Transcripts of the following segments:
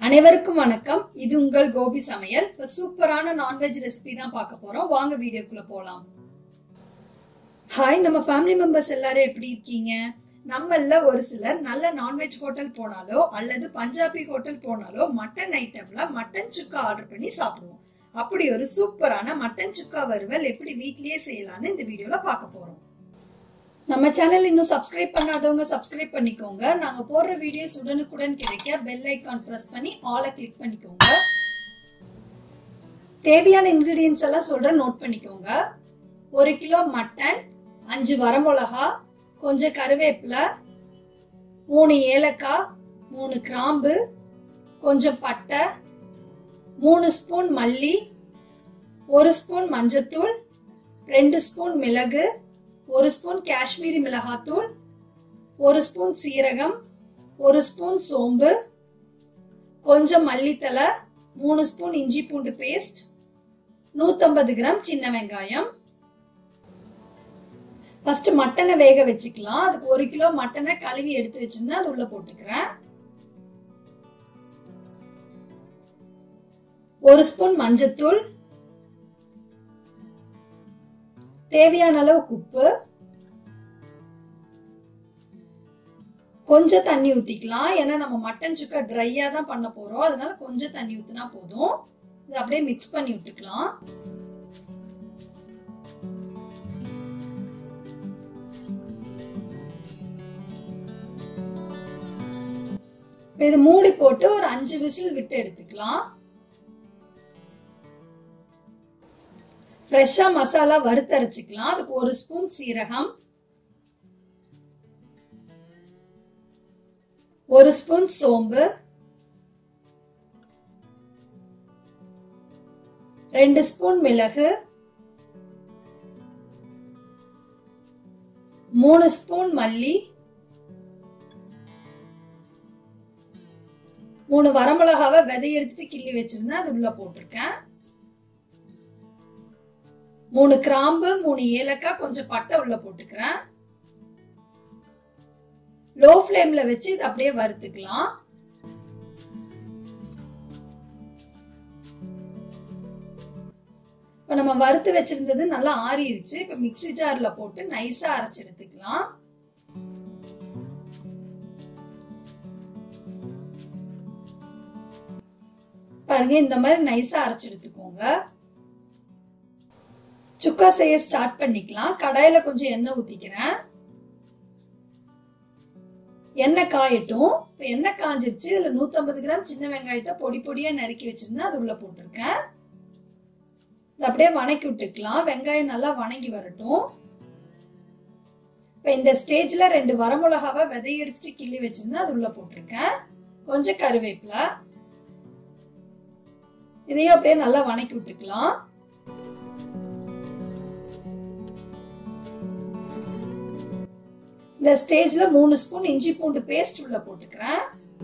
அனைவருக்கும் வணக்கம் இது உங்கள் கோபி சமையல் இப்ப சூப்பரான நான்வெஜ் ரெசிபி தான் பார்க்க போறோம் வாங்க வீடியோக்குள்ள போலாம் ஹாய் நம்ம ஃபேமிலி மெம்பர்ஸ் எல்லாரும் எப்படி இருக்கீங்க நம்மள ஒரு சிலர் நல்ல நான்வெஜ் ஹோட்டல் போனாலோ அல்லது பஞ்சாபி ஹோட்டல் போனாலோ மட்டன் ஐட்டம்ல மட்டன் சுக்கா ஆர்டர் பண்ணி சாப்பிடுவோம் அப்படி ஒரு சூப்பரான மட்டன் சுக்கா வறுவல் எப்படி வீட்லயே செய்யலாம்னு இந்த வீடியோல பார்க்க போறோம் நம்ம சேனல் இன்னும் சப்ஸ்கிரைப் பண்ணாதவங்க சப்ஸ்கிரைப் பண்ணிக்கோங்க நாங்க போடுற வீடியோஸ் உடனுக்குடன் கிடைக்க பெல் ஐக்கான் பிரஸ் பண்ணி ஆலை கிளிக் பண்ணிக்கோங்க தேவையான இன்கிரீடியன்ஸ் எல்லாம் சொல்றேன் நோட் பண்ணிக்கோங்க ஒரு கிலோ மட்டன் அஞ்சு வரமிளகா கொஞ்சம் கருவேப்பிலை மூணு ஏலக்காய் மூணு கிராம்பு கொஞ்சம் பட்டை மூணு ஸ்பூன் மல்லி ஒரு ஸ்பூன் மஞ்சத்தூள் ரெண்டு ஸ்பூன் மிளகு ஒரு ஸ்பூன் காஷ்மீரி மிளகாத்தூள் ஒரு ஸ்பூன் சீரகம் ஒரு ஸ்பூன் சோம்பு கொஞ்சம் மல்லித்தலை மூணு ஸ்பூன் இஞ்சி பூண்டு பேஸ்ட் நூத்தம்பது கிராம் சின்ன வெங்காயம் ஃபர்ஸ்ட் மட்டனை வேக வச்சுக்கலாம் அதுக்கு ஒரு கிலோ மட்டனை கழுவி எடுத்து வச்சிருந்தா அது உள்ள போட்டுக்கிறேன் ஒரு ஸ்பூன் மஞ்சத்தூள் தேவையான அளவுக்கு உப்பு கொஞ்சம் தண்ணி ஊத்திக்கலாம் ஏன்னா நம்ம மட்டன் சுக்கா ட்ரையா தான் பண்ண போறோம் அதனால கொஞ்சம் தண்ணி ஊத்தினா போதும் இது அப்படியே மிக்ஸ் பண்ணி விட்டுக்கலாம் இது மூடி போட்டு ஒரு அஞ்சு விசில் விட்டு எடுத்துக்கலாம் ஃப்ரெஷ்ஷா மசாலா வறுத்தரைச்சுக்கலாம் அதுக்கு ஒரு ஸ்பூன் சீரகம் ஒரு ஸ்பூன் சோம்பு ரெண்டு ஸ்பூன் மிளகு மூணு ஸ்பூன் மல்லி மூணு வரமிளகாவை விதை எடுத்துட்டு கிள்ளி வச்சிருந்தேன் அது உள்ள போட்டிருக்கேன் மூணு கிராம்பு மூணு ஏலக்காய் கொஞ்சம் பட்டை உள்ள போட்டுக்கிறேன் லோ ஃப்ளேம்ல வச்சு இது அப்படியே வறுத்துக்கலாம் இப்ப நம்ம வறுத்து வச்சிருந்தது நல்லா ஆறிடுச்சு இப்ப மிக்சி ஜார்ல போட்டு நைஸா அரைச்சு எடுத்துக்கலாம் பாருங்க இந்த மாதிரி நைஸா அரைச்சு எடுத்துக்கோங்க சுக்கா செய்ய ஸ்டார்ட் பண்ணிக்கலாம் கடாயில கொஞ்சம் எண்ணெய் ஊத்திக்கிறேன் எண்ணெய் காயட்டும் இப்போ எண்ணெய் காஞ்சிருச்சு இதுல நூத்தம்பது கிராம் சின்ன வெங்காயத்தை பொடி பொடியா நறுக்கி வச்சிருந்தேன் அது உள்ள போட்டிருக்கேன் இது அப்படியே வணக்கி விட்டுக்கலாம் வெங்காயம் நல்லா வணங்கி வரட்டும் இப்போ இந்த ஸ்டேஜ்ல ரெண்டு வரமிளகாவை விதை எடுத்துட்டு கிள்ளி வச்சிருந்தேன் அது உள்ள போட்டிருக்கேன் கொஞ்சம் கருவேப்பிலை இதையும் அப்படியே நல்லா வணக்கி விட்டுக்கலாம் இந்த ஸ்டேஜ்ல மூணு ஸ்பூன் இஞ்சி பூண்டு பேஸ்ட் உள்ள போட்டுக்கிறேன்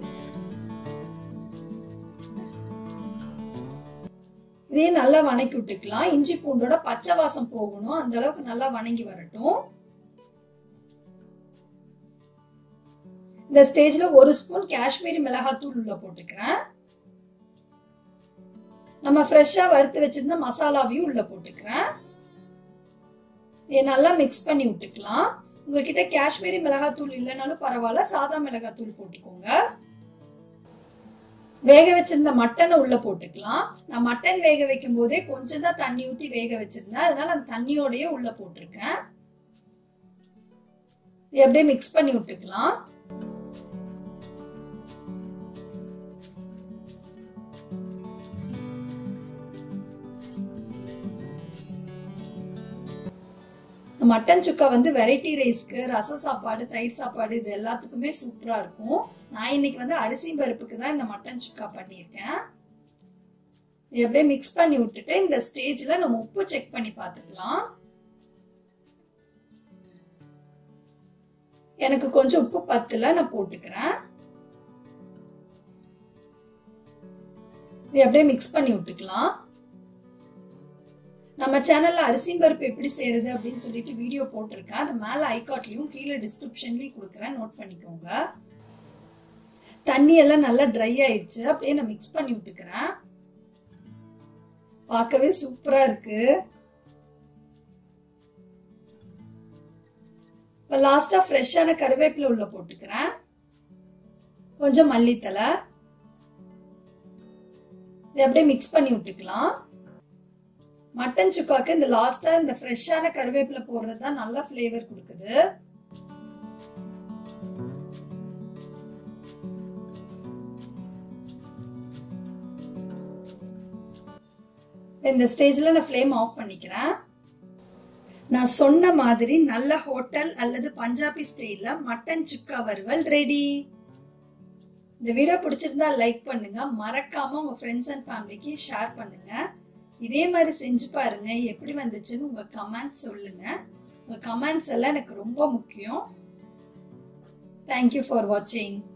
இதையும் நல்லா வணக்கி விட்டுக்கலாம் இஞ்சி பூண்டோட பச்சை வாசம் போகணும் அந்த அளவுக்கு நல்லா வணங்கி வரட்டும் இந்த ஸ்டேஜ்ல ஒரு ஸ்பூன் காஷ்மீரி மிளகாத்தூள் உள்ள போட்டுக்கிறேன் நம்ம ஃப்ரெஷ்ஷா வறுத்து வச்சிருந்த மசாலாவையும் உள்ள போட்டுக்கிறேன் இதை நல்லா மிக்ஸ் பண்ணி விட்டுக்கலாம் உங்ககிட்ட காஷ்மீரி மிளகாத்தூள் இல்லைனாலும் பரவாயில்ல சாதா மிளகாத்தூள் போட்டுக்கோங்க வேக வச்சிருந்த மட்டனை உள்ள போட்டுக்கலாம் நான் மட்டன் வேக வைக்கும் போதே கொஞ்சம் தான் தண்ணி ஊத்தி வேக வச்சிருந்தேன் அதனால அந்த தண்ணியோடய உள்ள போட்டிருக்கேன் இது அப்படியே மிக்ஸ் பண்ணி விட்டுக்கலாம் மட்டன் சுக்கா வந்து வெரைட்டி ரைஸ்க்கு ரச சாப்பாடு தயிர் சாப்பாடு இது எல்லாத்துக்குமே சூப்பரா இருக்கும் நான் இன்னைக்கு வந்து அரிசி பருப்புக்கு தான் இந்த மட்டன் சுக்கா பண்ணியிருக்கேன் இது அப்படியே மிக்ஸ் பண்ணி விட்டுட்டு இந்த ஸ்டேஜ்ல நம்ம உப்பு செக் பண்ணி பார்த்துக்கலாம் எனக்கு கொஞ்சம் உப்பு பத்துல நான் போட்டுக்கிறேன் இது அப்படியே மிக்ஸ் பண்ணி விட்டுக்கலாம் நம்ம சேனல்ல அரிசி பருப்பு எப்படி செய்யறது அப்படின்னு சொல்லிட்டு வீடியோ போட்டிருக்கேன் அது மேல ஐகாட்லயும் கீழே டிஸ்கிரிப்ஷன்லயும் கொடுக்குறேன் நோட் பண்ணிக்கோங்க தண்ணி எல்லாம் நல்லா ட்ரை ஆயிடுச்சு அப்படியே நான் மிக்ஸ் பண்ணி விட்டுக்கிறேன் பார்க்கவே சூப்பரா இருக்கு இப்போ லாஸ்டா ஃப்ரெஷ்ஷான கருவேப்பிலை உள்ள போட்டுக்கிறேன் கொஞ்சம் மல்லித்தலை இதை அப்படியே மிக்ஸ் பண்ணி விட்டுக்கலாம் மட்டன் சுக்காக்கு இந்த லாஸ்டா இந்த ஃப்ரெஷ்ஷான கருவேப்பிலை போடுறது தான் நல்ல ஃப்ளேவர் கொடுக்குது இந்த ஸ்டேஜ்ல நான் ஃப்ளேம் ஆஃப் பண்ணிக்கிறேன் நான் சொன்ன மாதிரி நல்ல ஹோட்டல் அல்லது பஞ்சாபி ஸ்டைல்ல மட்டன் சுக்கா வறுவல் ரெடி இந்த வீடியோ பிடிச்சிருந்தா லைக் பண்ணுங்க மறக்காம உங்க ஃப்ரெண்ட்ஸ் அண்ட் ஃபேமிலிக்கு ஷேர் பண்ணுங்க இதே மாதிரி செஞ்சு பாருங்க எப்படி வந்துச்சுன்னு உங்க கமெண்ட்ஸ் சொல்லுங்க உங்க கமெண்ட்ஸ் எல்லாம் எனக்கு ரொம்ப முக்கியம் தேங்க்யூ ஃபார் வாட்சிங்